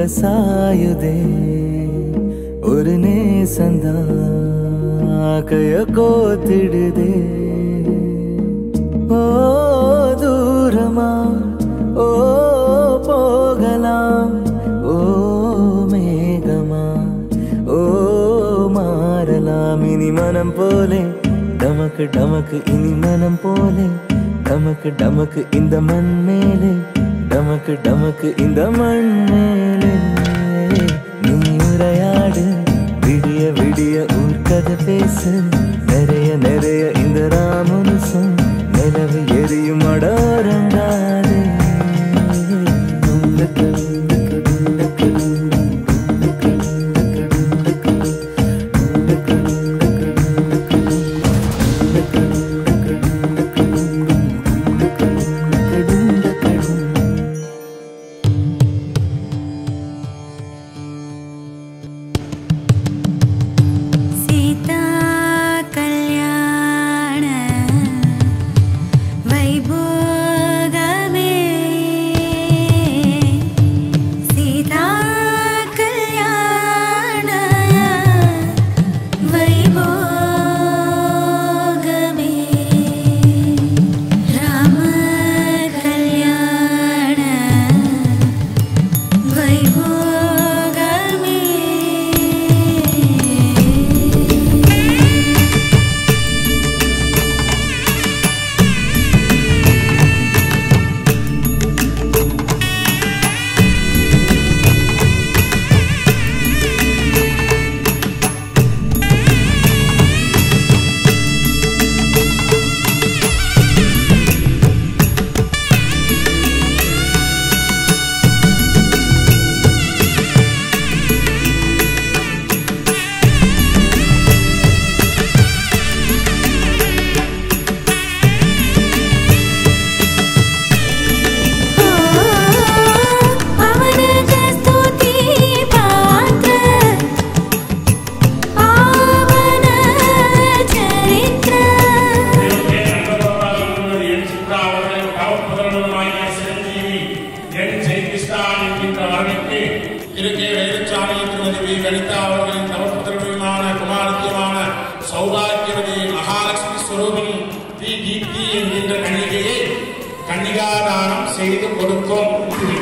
கூட சாயுதே ஒரு நேசந்தா கைய கோத்திடுதே ஓ தூரமா ஓ போகலாம் ஓ மேகமா ஓ மாறலாம் இனி மனம் போலே டமக்கு டமக்கு இனி மனம் போலே டமக்கு டமக்கு இந்த மண் மேலே டமக்கு டமக்கு இந்த மண் மேலே நீ உரையாடு விடிய விடிய ஊர்க்கதை பேசு நிறைய நிறைய இந்த ராமனுசம் நிலவு எரியும் அடோரங்காதே சீதா கல்யாண வைபோகமே சீதா கல்யாண வைபோகமே ராம கல்யாண வைபோகமே ಅವನಗ ಸ್ತುತಿ ಪಾತ್ರ ಪಾವನ ಚರಿತ್ರ என் சித்ரா அவர்களின் காவற்புதல்வருமாகிய சிரஞ்சீவி என் ஜெயகிருஷ்ணான் என்கின்ற மகனுக்கு இருக்கே வேலுச்சாமி திருமதி வி லலிதா அவர்களின் தவப்புதல்வருமான குமாரத்தியமான சௌபாகியவதி மகாலட்சுமி ஸ்வரூபிணி தி கீர்த்தி என்கின்ற கன்னிகையை கன்னிகாதானம் செய்து கொடுத்தோம்